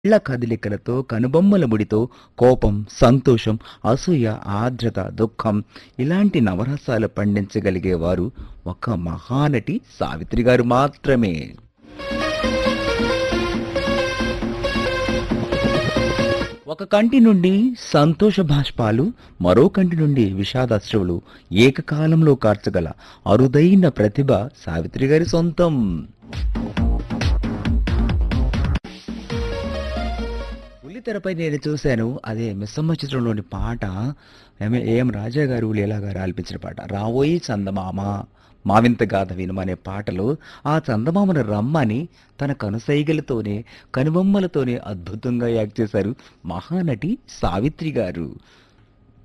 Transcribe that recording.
కళ్ళ కదలికలతో కనుబొమ్మల ముడితో కోపం సంతోషం అసూయ ఆర్ద్రత దుఃఖం ఇలాంటి నవరసాలు పండించగలిగేవారు ఒక మహానటి సావిత్రి గారు మాత్రమే ఒక కంటి నుండి సంతోష భాష్పాలు మరో కంటి నుండి విషాదాశ్రువులు ఏకకాలంలో కార్చగల అరుదైన ప్రతిభ సావిత్రి గారి సొంతం ఉల్లితెరపై నేను చూశాను అదే మిస్సమ్మ చిత్రంలోని పాట ఎం- ఏం రాజా గారు లీలా గారు ఆలపించిన పాట రావోయి చందమామ మావింత గాథ వినుమనే పాటలో ఆ చందమామను రమ్మని తన కనుసైగలతోనే కనుబొమ్మలతోనే అద్భుతంగా యాక్ట్ చేశారు మహానటి సావిత్రి గారు